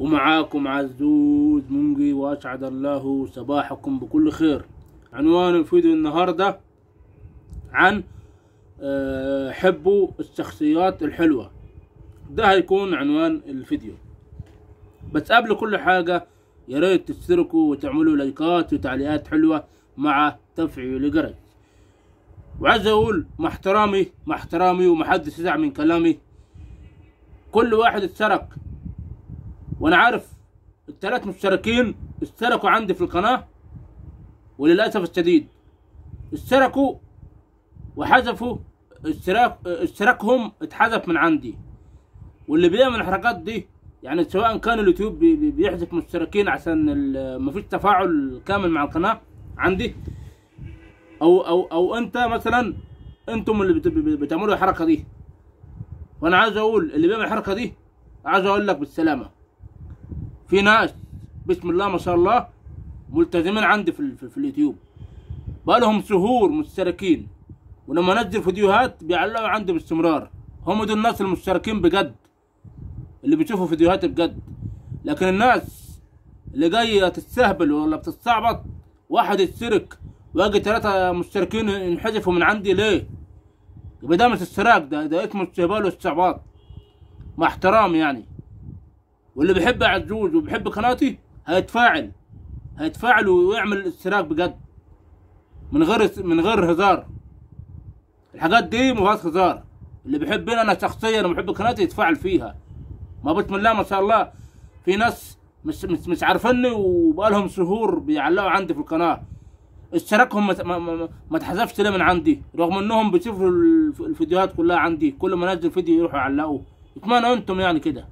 ومعاكم عزوز منقي وأسعد الله صباحكم بكل خير عنوان الفيديو النهاردة عن آه، حبوا الشخصيات الحلوة ده هيكون عنوان الفيديو بس قبل كل حاجة يا ريت تشتركوا وتعملوا لايكات وتعليقات حلوة مع تفعيل الجرس وعايز اقول مع احترامي مع احترامي ومحدش يزعل من كلامي كل واحد اتسرق وانا عارف الثلاث مشتركين اشتركوا عندي في القناة وللأسف الشديد اشتركوا وحذفوا اشتراك اشتراكهم اتحذف من عندي واللي بيعمل الحركات دي يعني سواء كان اليوتيوب بي- بي- بيحذف مشتركين عشان ال- مفيش تفاعل كامل مع القناة عندي او او او انت مثلا انتم اللي بت- بت- بتعملوا الحركة دي وانا عايز اقول اللي بيعمل الحركة دي عايز اقول لك بالسلامة في ناس بسم الله ما شاء الله ملتزمين عندي في, ال- في, في اليوتيوب بقالهم شهور مشتركين ولما انزل فيديوهات بيعلقوا عندي باستمرار هم دول الناس المشتركين بجد اللي بيشوفوا فيديوهاتي بجد لكن الناس اللي جايه تستهبل ولا بتستعبط واحد يشترك واجي ثلاثة مشتركين ينحذفوا من عندي ليه؟ يبقى ده مش اشتراك ده ده اسمه استهبال واستعباط مع احترام يعني واللي بيحب عزوز وبيحب قناتي هيتفاعل هيتفاعل ويعمل اشتراك بجد من غير من غير هزار الحاجات دي مفيهاش هزار اللي بيحبني انا شخصيا وبحب قناتي يتفاعل فيها ما بسم الله ما شاء الله في ناس مش مش مش عارفيني وبقالهم شهور بيعلقوا عندي في القناه اشتراكهم ما ما, ما, ما اتحذفش ليه من عندي رغم انهم بيشوفوا الف- الفيديوهات كلها عندي كل ما انزل فيديو يروحوا يعلقوا اتمنى انتم يعني كده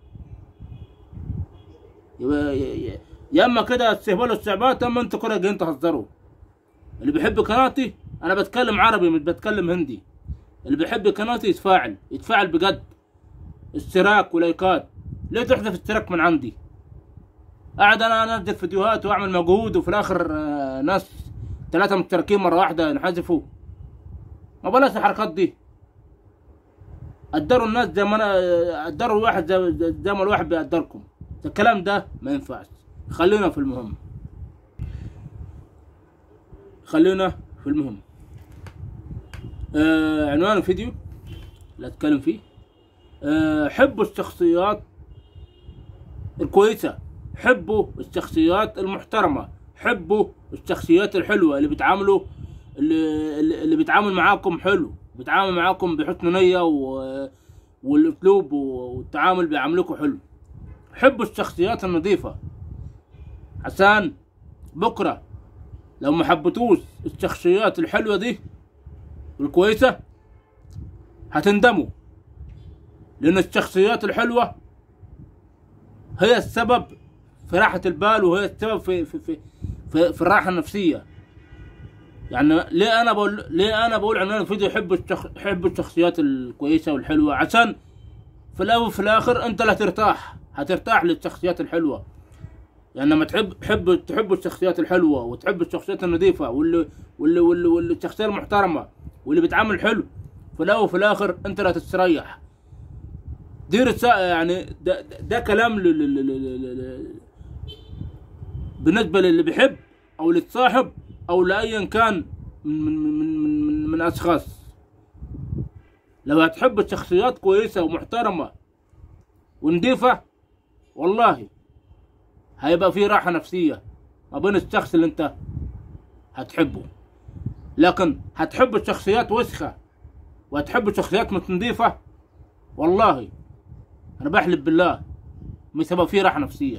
يبقى يا- يا- يا اما كده استهبال واستعباط اما انتوا كده جايين تهزروا اللي بيحب قناتي انا بتكلم عربي مش بتكلم هندي اللي بيحب قناتي يتفاعل يتفاعل بجد اشتراك ولايكات ليه تحذف اشتراك من عندي قاعد انا انزل فيديوهات واعمل مجهود وفي الاخر آه، ناس ثلاثة مشتركين مرة واحدة ينحذفوا ما بلاش الحركات دي قدروا الناس زي ما انا قدروا الواحد زي, زي زي ما الواحد بيقدركم الكلام ده ما ينفعش خلينا في المهم خلينا في المهم آه عنوان الفيديو اللي اتكلم فيه آه حبوا الشخصيات الكويسة حبوا الشخصيات المحترمة حبوا الشخصيات الحلوة اللي بيتعاملوا اللي, اللي اللي بيتعامل معاكم حلو بيتعامل معاكم بحسن نية و... والاسلوب والتعامل بيعاملكم حلو حبوا الشخصيات النظيفة عشان بكرة لو ما حبتوش الشخصيات الحلوة دي الكويسة هتندموا لأن الشخصيات الحلوة هي السبب في راحة البال وهي السبب في في في في, في الراحة النفسية يعني ليه أنا بقول ليه أنا بقول عنوان الفيديو حب الشخ... حب الشخصيات الكويسة والحلوة عشان في الأول وفي الآخر أنت اللي هترتاح هترتاح للشخصيات الحلوة يعني لما تحب تحب تحب الشخصيات الحلوة وتحب الشخصيات النظيفة واللي واللي واللي, واللي الشخصية المحترمة واللي بتعامل حلو في الأول وفي الآخر أنت اللي هتستريح دي رسالة يعني ده, ده, ده كلام ل ل ل ل ل ل بالنسبة للي بيحب أو اللي تصاحب أو لأيا كان من من من من, من, من أشخاص لو هتحب الشخصيات كويسة ومحترمة ونضيفة والله هيبقى في راحة نفسية ما بين الشخص اللي انت هتحبه لكن هتحب الشخصيات وسخة وهتحب الشخصيات مش نظيفة والله انا بحلف بالله مش هيبقى في راحة نفسية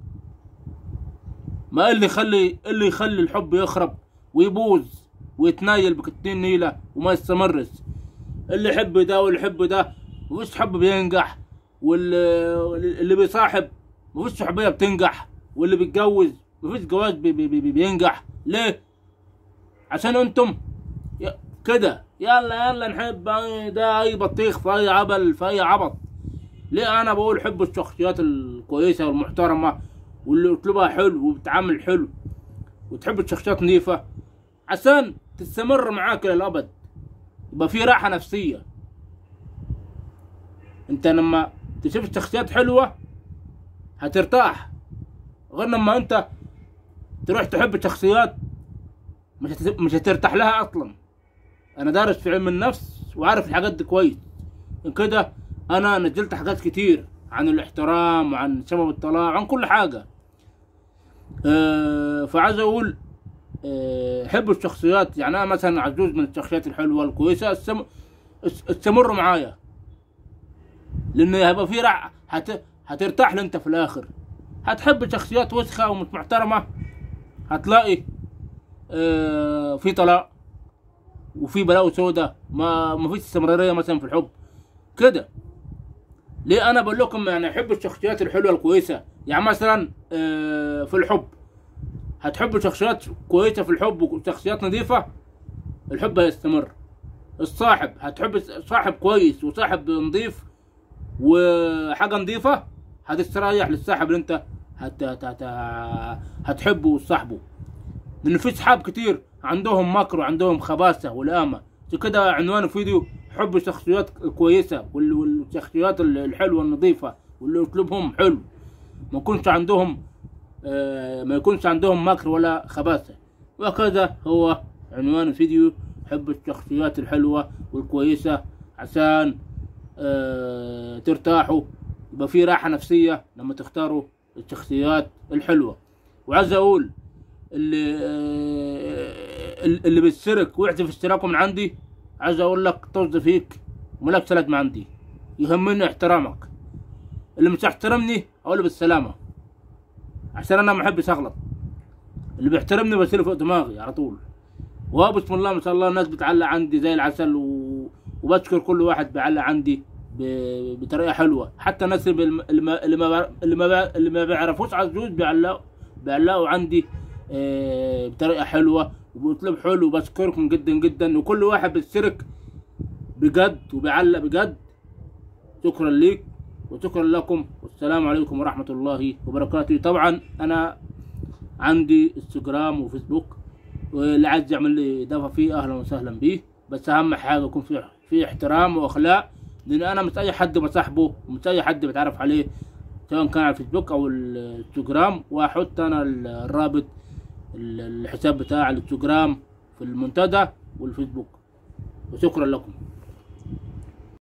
ما اللي يخلي اللي يخلي الحب يخرب ويبوظ ويتنايل بكتين نيلة وما يستمرش اللي يحب ده واللي يحب ده مفيش حب بينجح واللي اللي بيصاحب مفيش صحوبية بتنجح واللي بيتجوز مفيش جواز بي بي بي بينجح ليه؟ عشان انتم ي- كده يلا يلا نحب أي- ده اي بطيخ في اي عبل في اي عبط ليه انا بقول حب الشخصيات الكويسة والمحترمة واللي اسلوبها حلو وبتعامل حلو وتحب الشخصيات نظيفة عشان تستمر معاك للأبد يبقى في راحة نفسية انت لما تشوف الشخصيات حلوة هترتاح غير لما انت تروح تحب شخصيات مش هت- مش هترتاح لها اصلا انا دارس في علم النفس وعارف الحاجات دي كويس من كده انا نزلت حاجات كتير عن الاحترام وعن سبب الطلاق وعن كل حاجه أه فعايز اقول أه حبوا الشخصيات يعني انا مثلا عزوز من الشخصيات الحلوه الكويسه استم... اس- استمروا معايا لان هيبقى في رع هت... هترتاح له انت في الاخر هتحب شخصيات وسخه ومش محترمه هتلاقي آه في طلاق وفي بلاوي سودة ما ما فيش استمراريه مثلا في الحب كده ليه انا بقول لكم يعني احب الشخصيات الحلوه الكويسه يعني مثلا آه في الحب هتحبوا شخصيات كويسه في الحب وشخصيات نظيفه الحب هيستمر الصاحب هتحب صاحب كويس وصاحب نظيف وحاجه نظيفه هتستريح للصاحب اللي انت هت... هت... هت... هتحبه وتصاحبه لان في صحاب كتير عندهم مكر وعندهم خباثه والامه عشان كده عنوان الفيديو حب الشخصيات الكويسه وال- والشخصيات الحلوه النظيفه واللي اسلوبهم حلو ما يكونش عندهم آه، ما يكونش عندهم مكر ولا خباثه وهكذا هو عنوان الفيديو حب الشخصيات الحلوه والكويسه عشان آه، ترتاحوا يبقى في راحه نفسيه لما تختاروا الشخصيات الحلوه وعايز اقول اللي آه، اللي بيشترك ويحذف اشتراكه من عندي عايز اقول لك طز فيك وملك سلك من عندي يهمني احترامك اللي مش يحترمني اقول له بالسلامه عشان انا ما احبش اغلط اللي بيحترمني بشيله فوق دماغي على طول وهو بسم الله ما شاء الله الناس بتعلق عندي زي العسل و... وبشكر كل واحد بيعلق عندي ب... بطريقه حلوه حتى الناس اللي بالم- اللي ما اللي ما اللي ما, اللي ما بيعرفوش عزوز بيعلقوا بيعلقوا عندي آه، بطريقه حلوه وباسلوب حلو وبشكركم جدا جدا وكل واحد بيشترك بجد وبيعلق بجد شكرا ليك وشكرا لكم والسلام عليكم ورحمة الله وبركاته طبعا أنا عندي انستجرام وفيسبوك واللي عايز يعمل لي إضافة فيه أهلا وسهلا بيه بس أهم حاجة يكون في في احترام وأخلاق لأن أنا مش أي حد بصاحبه ومش أي حد بتعرف عليه سواء كان على الفيسبوك أو الانستجرام وأحط أنا الرابط الحساب بتاع الانستجرام في المنتدى والفيسبوك وشكرا لكم